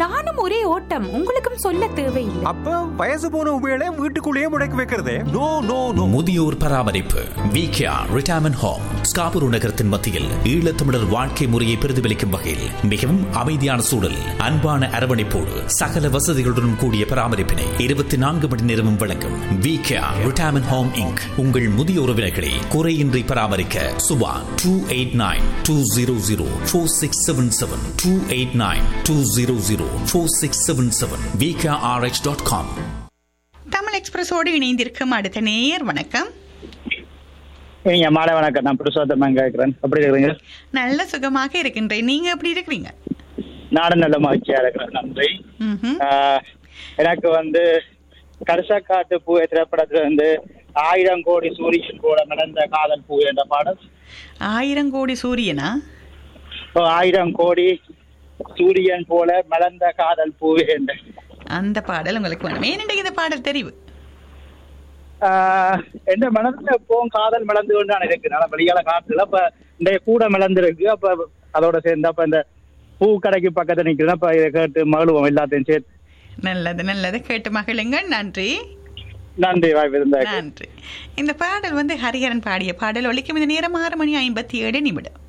நானும் ஒரே ஓட்டம் உங்களுக்கும் சொல்ல தேவையில்லை அப்ப வயசு போன உபயோக வீட்டுக்குள்ளேயே முடக்கி வைக்கிறதே நோ நோ நோ முதியோர் பராமரிப்பு விகேஆர் ரிட்டையர்மெண்ட் ஹோம் ஸ்காபுரு நகரத்தின் மத்தியில் ஈழத்தமிழர் வாழ்க்கை முறையை பிரதிபலிக்கும் வகையில் மிகவும் அமைதியான சூழல் அன்பான அரவணைப்போடு சகல வசதிகளுடன் கூடிய பராமரிப்பினை இருபத்தி நான்கு மணி நேரமும் வழங்கும் விகேஆர் ரிட்டையர்மெண்ட் ஹோம் இங்க் உங்கள் முதிய உறவினர்களை குறையின்றி பராமரிக்க Subha two eight nine two zero zero four six seven seven two eight nine two zero zero four six seven seven VKRH dot com Tamil எக்ஸ்பிரஸோடு இணைந்திருக்கும் அடுத்த நேயர் வணக்கம் நீங்க மாலை வணக்கம் நான் புருஷோத்தமன் கேட்கிறேன் எப்படி இருக்கிறீங்க நல்ல சுகமாக இருக்கின்றேன் நீங்க எப்படி இருக்கிறீங்க நானும் நல்ல மகிழ்ச்சியா இருக்கிறேன் நன்றி ம்ஹும். ஆஹ், எனக்கு வந்து கரிசக்காட்டு பூ திரைப்படத்துல வந்து ஆயிரம் கோடி சூரியன் கூட நடந்த காதல் பூ என்ற பாடல் ஆயிரம் கோடி சூரியனா இப்போ ஆயிரம் கோடி சூரியன் போல மலர்ந்த காதல் பூ என்ற அந்த பாடல் உங்களுக்கு வேணும் ஏனென்றால் இந்த பாடல் தெரிவு ஆஹ், எந்த மனதுல எப்பவும் காதல் மலர்ந்து கொண்டு நான் இருக்கு நல்லா வெளியால காட்டுல அப்ப இந்த கூட மலர்ந்துருக்கு அப்ப அதோட சேர்ந்து அப்ப இந்த பூ கடைக்கு பக்கத்துல நிக்கிறேன் அப்ப இதை கேட்டு மகளுவோம் எல்லாத்தையும் சேர்த்து நல்லது நல்லது கேட்டு மகிழுங்கள் நன்றி நன்றி வாய்ப்பு இருந்தா நன்றி இந்த பாடல் வந்து ஹரிஹரன் பாடிய பாடல் ஒலிக்கும் இந்த நேரம் ஆறு மணி ஐம்பத்தி ஏழு நிமிடம்